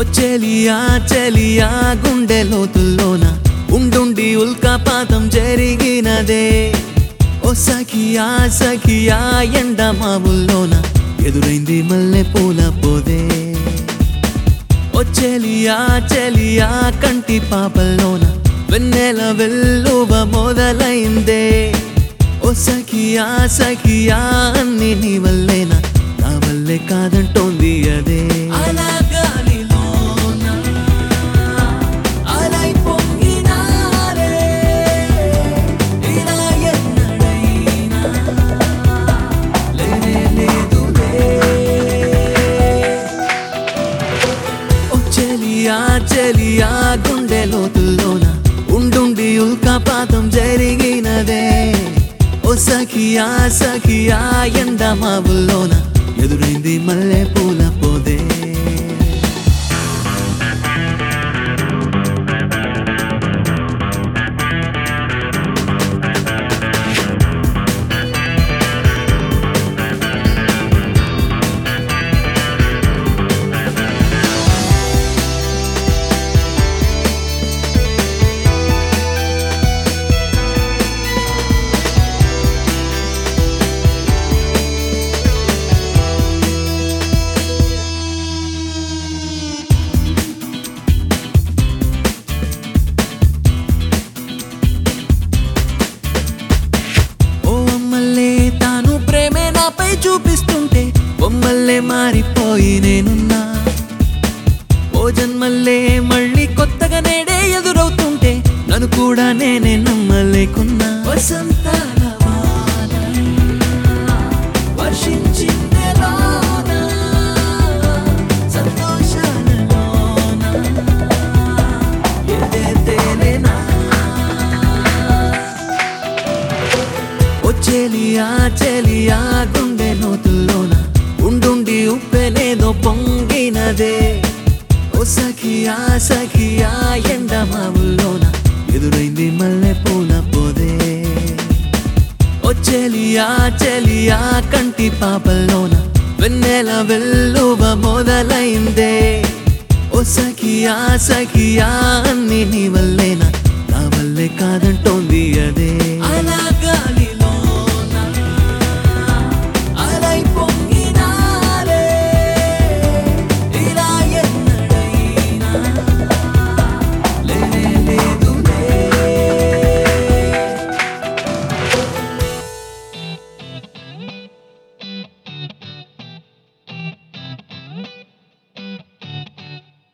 ఓ చెలియా చెలియా గుండె లోతుల్లోన ఉండుండి ఉల్కాపాతం జరిగినదే ఓ సఖియా సఖియా ఎండ మావుల్లోన ఎదురైంది మల్లె పూల పోదే ఓ చెలియా చెలియా కంటి పాపల్లోన వెన్నెల వెల్లువ మొదలైందే ఓ సఖియా సఖియా అన్ని నీ వల్లేనా నా వల్లే కాదంటోంది అదే అలా గాలిలోన అలై పొంగినారే ఇలా ఎన్నడైనా లేనే లేదులే ఓ చెలియా చెలియా గుండె లోతుల్లోన ఉండుండి ఉల్కాపాతం జరిగినదే ఓ సఖియా సఖియా ఎండ మావుల్లోన ఎదురైంది మల్లె పూల పోదే ఓ అమ్మల్లే తాను ప్రేమే నాపై చూపిస్తుంటే బొమ్మల్లే మారిపోయి నేనున్నా ఓ జన్మల్లే మళ్ళీ కొత్తగా నేడే ఎదురవుతుంటే నన్ను కూడా నేనే నమ్మలేకున్నా వసంతాల వాన వర్షించిందే లోన, సంతోషాలలోన, ఎదే తేలేనా ఓ చెలియా చెలియా గుండె నోతుల్లోన ఉండుండి ఉప్పెనేదో పొంగినదే ఓ సఖియా సఖియా ఎండ మావుల్లోన ఎదురైంది మల్లె పూల పోదే ఓ చెలియా చెలియా కంటి పాపల్లోన వెన్నెల వెల్లువ మొదలైందే ఓ సఖియా సఖియా అన్ని నీ వల్లేనా నా వల్లే కాదంటోంది అదే